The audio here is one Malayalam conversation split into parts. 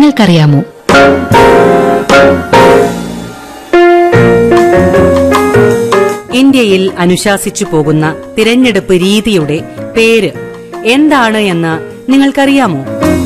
നിങ്ങൾക്കറിയാമോ ഇന്ത്യയിൽ അനുശാസിച്ചു പോകുന്ന തിരഞ്ഞെടുപ്പ് രീതിയുടെ പേര് എന്താണ് എന്ന് നിങ്ങൾക്കറിയാമോ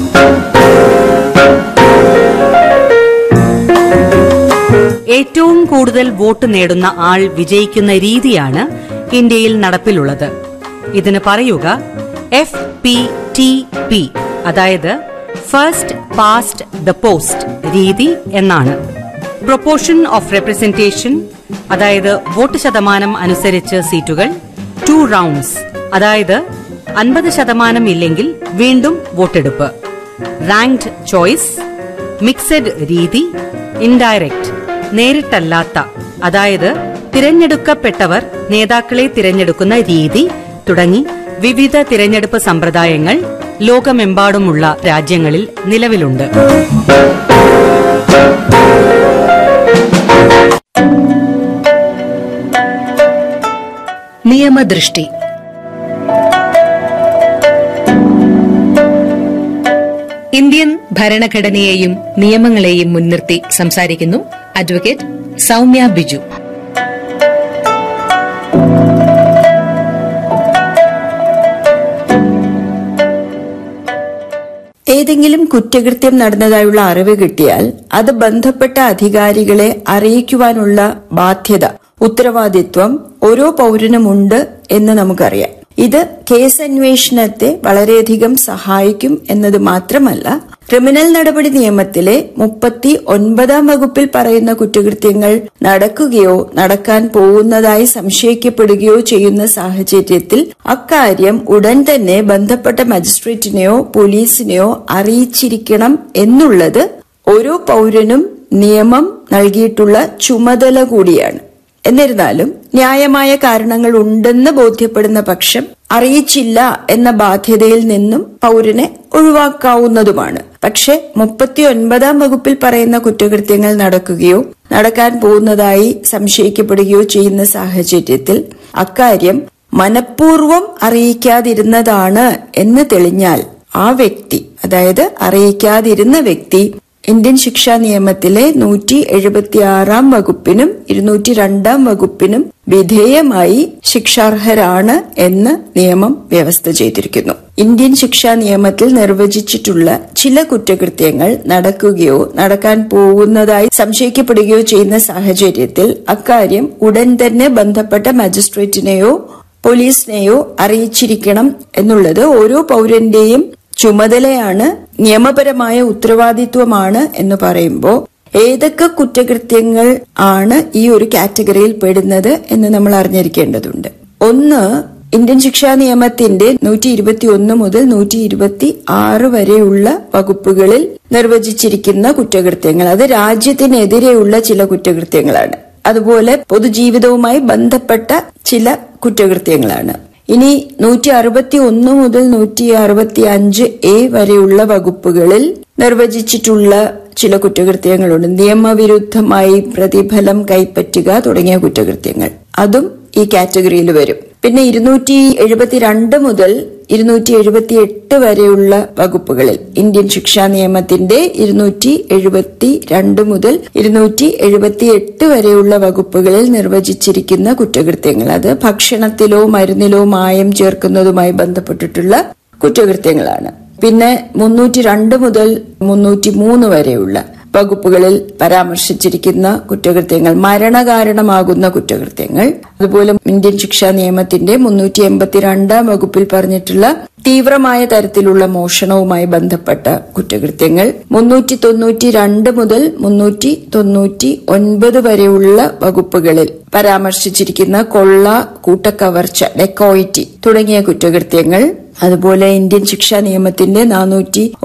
ഏറ്റവും കൂടുതൽ വോട്ട് നേടുന്ന ആൾ വിജയിക്കുന്ന രീതിയാണ് ഇന്ത്യയിൽ നടപ്പിലുള്ളത് ഇതിന് പറയുക എഫ് പി ടി പി അതായത് ഫസ്റ്റ് പാസ്റ്റ് ദ പോസ്റ്റ് രീതി എന്നാണ് പ്രൊപ്പോർഷൻ ഓഫ് റെപ്രസെന്റേഷൻ അതായത് വോട്ട് ശതമാനം അനുസരിച്ച് സീറ്റുകൾ ടു റൗണ്ട്സ് അതായത് അൻപത് ശതമാനം ഇല്ലെങ്കിൽ വീണ്ടും വോട്ടെടുപ്പ് റാങ്ക്ഡ് ചോയ്സ് മിക്സഡ് രീതി ഇൻഡയറക്റ്റ് നേരിട്ടല്ലാത്ത അതായത് തിരഞ്ഞെടുക്കപ്പെട്ടവർ നേതാക്കളെ തിരഞ്ഞെടുക്കുന്ന രീതി തുടങ്ങി വിവിധ തിരഞ്ഞെടുപ്പ് സമ്പ്രദായങ്ങൾ ലോകമെമ്പാടുമുള്ള രാജ്യങ്ങളിൽ നിലവിലുണ്ട് നിയമദൃഷ്ടി ഇന്ത്യൻ ഭരണഘടനയെയും നിയമങ്ങളെയും മുൻനിർത്തി സംസാരിക്കുന്നു അഡ്വക്കേറ്റ് സൗമ്യ ബിജു ഏതെങ്കിലും കുറ്റകൃത്യം നടന്നതായുള്ള അറിവ് കിട്ടിയാൽ അത് ബന്ധപ്പെട്ട അധികാരികളെ അറിയിക്കുവാനുള്ള ബാധ്യത ഉത്തരവാദിത്വം ഓരോ പൗരനുമുണ്ട് എന്ന് നമുക്കറിയാം ഇത് കേസന്വേഷണത്തെ വളരെയധികം സഹായിക്കും എന്നത് മാത്രമല്ല ക്രിമിനൽ നടപടി നിയമത്തിലെ മുപ്പത്തി ഒൻപതാം വകുപ്പിൽ പറയുന്ന കുറ്റകൃത്യങ്ങൾ നടക്കുകയോ നടക്കാൻ പോകുന്നതായി സംശയിക്കപ്പെടുകയോ ചെയ്യുന്ന സാഹചര്യത്തിൽ അക്കാര്യം ഉടൻ തന്നെ ബന്ധപ്പെട്ട മജിസ്ട്രേറ്റിനെയോ പോലീസിനെയോ അറിയിച്ചിരിക്കണം എന്നുള്ളത് ഓരോ പൗരനും നിയമം നൽകിയിട്ടുള്ള ചുമതല കൂടിയാണ് എന്നിരുന്നാലും ന്യായമായ കാരണങ്ങൾ ഉണ്ടെന്ന് ബോധ്യപ്പെടുന്ന പക്ഷം അറിയിച്ചില്ല എന്ന ബാധ്യതയിൽ നിന്നും പൗരനെ ഒഴിവാക്കാവുന്നതുമാണ് പക്ഷെ മുപ്പത്തിയൊൻപതാം വകുപ്പിൽ പറയുന്ന കുറ്റകൃത്യങ്ങൾ നടക്കുകയോ നടക്കാൻ പോകുന്നതായി സംശയിക്കപ്പെടുകയോ ചെയ്യുന്ന സാഹചര്യത്തിൽ അക്കാര്യം മനഃപൂർവ്വം അറിയിക്കാതിരുന്നതാണ് എന്ന് തെളിഞ്ഞാൽ ആ വ്യക്തി അതായത് അറിയിക്കാതിരുന്ന വ്യക്തി ഇന്ത്യൻ ശിക്ഷാ നിയമത്തിലെ നൂറ്റി എഴുപത്തിയാറാം വകുപ്പിനും ഇരുന്നൂറ്റി രണ്ടാം വകുപ്പിനും വിധേയമായി ശിക്ഷാർഹരാണ് എന്ന് നിയമം വ്യവസ്ഥ ചെയ്തിരിക്കുന്നു ഇന്ത്യൻ ശിക്ഷാ നിയമത്തിൽ നിർവചിച്ചിട്ടുള്ള ചില കുറ്റകൃത്യങ്ങൾ നടക്കുകയോ നടക്കാൻ പോകുന്നതായി സംശയിക്കപ്പെടുകയോ ചെയ്യുന്ന സാഹചര്യത്തിൽ അക്കാര്യം ഉടൻ തന്നെ ബന്ധപ്പെട്ട മജിസ്ട്രേറ്റിനെയോ പോലീസിനെയോ അറിയിച്ചിരിക്കണം എന്നുള്ളത് ഓരോ പൗരന്റെയും ചുമതലയാണ് നിയമപരമായ ഉത്തരവാദിത്വമാണ് എന്ന് പറയുമ്പോൾ ഏതൊക്കെ കുറ്റകൃത്യങ്ങൾ ആണ് ഈ ഒരു കാറ്റഗറിയിൽ പെടുന്നത് എന്ന് നമ്മൾ അറിഞ്ഞിരിക്കേണ്ടതുണ്ട് ഒന്ന് ഇന്ത്യൻ ശിക്ഷാ നിയമത്തിന്റെ നൂറ്റി ഇരുപത്തി ഒന്ന് മുതൽ നൂറ്റി ഇരുപത്തി ആറ് വരെയുള്ള വകുപ്പുകളിൽ നിർവചിച്ചിരിക്കുന്ന കുറ്റകൃത്യങ്ങൾ അത് രാജ്യത്തിനെതിരെയുള്ള ചില കുറ്റകൃത്യങ്ങളാണ് അതുപോലെ പൊതുജീവിതവുമായി ബന്ധപ്പെട്ട ചില കുറ്റകൃത്യങ്ങളാണ് ഇനി നൂറ്റി അറുപത്തി ഒന്ന് മുതൽ നൂറ്റി അറുപത്തി അഞ്ച് എ വരെയുള്ള വകുപ്പുകളിൽ നിർവചിച്ചിട്ടുള്ള ചില കുറ്റകൃത്യങ്ങളുണ്ട് നിയമവിരുദ്ധമായി പ്രതിഫലം കൈപ്പറ്റുക തുടങ്ങിയ കുറ്റകൃത്യങ്ങൾ അതും ഈ കാറ്റഗറിയിൽ വരും പിന്നെ ഇരുന്നൂറ്റി എഴുപത്തിരണ്ട് മുതൽ ഇരുന്നൂറ്റി എഴുപത്തി എട്ട് വരെയുള്ള വകുപ്പുകളിൽ ഇന്ത്യൻ ശിക്ഷാ നിയമത്തിന്റെ ഇരുന്നൂറ്റി എഴുപത്തി രണ്ട് മുതൽ ഇരുന്നൂറ്റി എഴുപത്തി എട്ട് വരെയുള്ള വകുപ്പുകളിൽ നിർവചിച്ചിരിക്കുന്ന കുറ്റകൃത്യങ്ങൾ അത് ഭക്ഷണത്തിലോ മരുന്നിലോ മായം ചേർക്കുന്നതുമായി ബന്ധപ്പെട്ടിട്ടുള്ള കുറ്റകൃത്യങ്ങളാണ് പിന്നെ മുന്നൂറ്റി രണ്ട് മുതൽ മുന്നൂറ്റി മൂന്ന് വരെയുള്ള വകുപ്പുകളിൽ പരാമർശിച്ചിരിക്കുന്ന കുറ്റകൃത്യങ്ങൾ മരണകാരണമാകുന്ന കുറ്റകൃത്യങ്ങൾ അതുപോലെ ഇന്ത്യൻ ശിക്ഷാ നിയമത്തിന്റെ മുന്നൂറ്റി എൺപത്തിരണ്ടാം വകുപ്പിൽ പറഞ്ഞിട്ടുള്ള തീവ്രമായ തരത്തിലുള്ള മോഷണവുമായി ബന്ധപ്പെട്ട കുറ്റകൃത്യങ്ങൾ മുന്നൂറ്റി തൊണ്ണൂറ്റി രണ്ട് മുതൽ മുന്നൂറ്റി തൊണ്ണൂറ്റി ഒൻപത് വരെയുള്ള വകുപ്പുകളിൽ പരാമർശിച്ചിരിക്കുന്ന കൊള്ള കൂട്ടക്കവർച്ച ഡെക്കോയിറ്റി തുടങ്ങിയ കുറ്റകൃത്യങ്ങൾ അതുപോലെ ഇന്ത്യൻ ശിക്ഷാ നിയമത്തിന്റെ നാനൂറ്റി